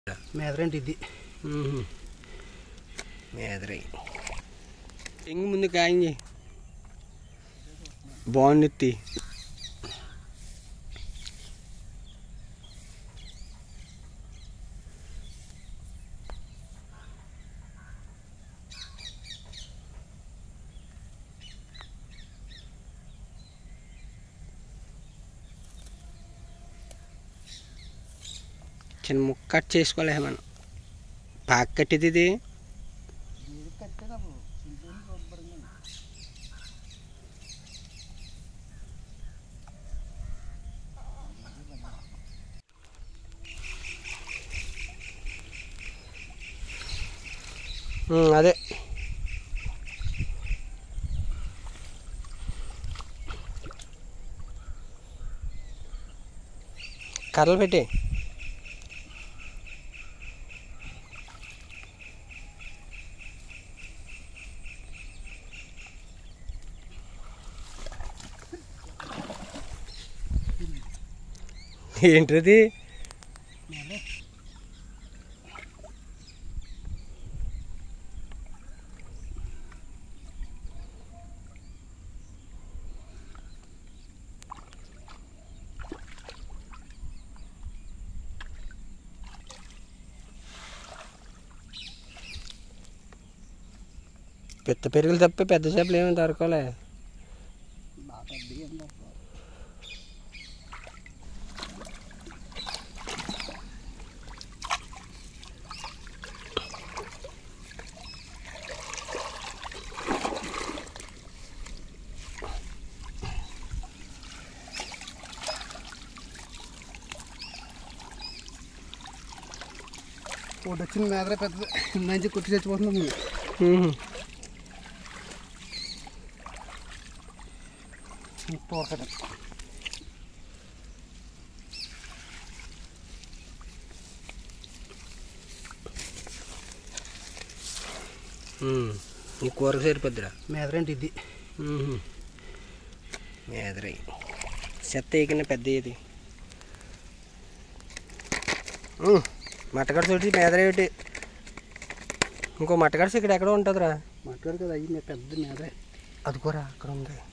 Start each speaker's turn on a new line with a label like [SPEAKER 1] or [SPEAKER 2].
[SPEAKER 1] మేదరండి ఇది
[SPEAKER 2] మేదరై ఇంక ముందు కాయింది బాగుంది చిన్న ముక్క కట్ చేసుకోలే మనం పాక కట్టిది ఇది ఉమ్, అదే కర్రలు పెట్టి ఏంటిది పెద్ద పెరుగులు తప్ప పెద్ద చేపలు ఏమి దొరకలే
[SPEAKER 1] బాగా పెద్దగా ఏం దొరకదు. ఒకటి వచ్చింది మేదరే పెద్దది మంచి కొట్టి చచ్చిపోతుంది
[SPEAKER 2] ఉహు.
[SPEAKER 1] తోకడం
[SPEAKER 2] ఉమ్. ఈ కూరకు సరిపోద్దిరా
[SPEAKER 1] మేదరండి ఇది
[SPEAKER 2] మేదరై చెత్త వేయకుండా పెద్ద ఇది మట్టగడ చోటి మేదరై ఒకటి ఇంకో మట్టగడసి ఇక్కడ ఎక్కడో ఉంటుందిరా
[SPEAKER 1] మాట్లాడు కదా అయ్యి పెద్ద మేదరే
[SPEAKER 2] అది కూడా అక్కడ ఉంది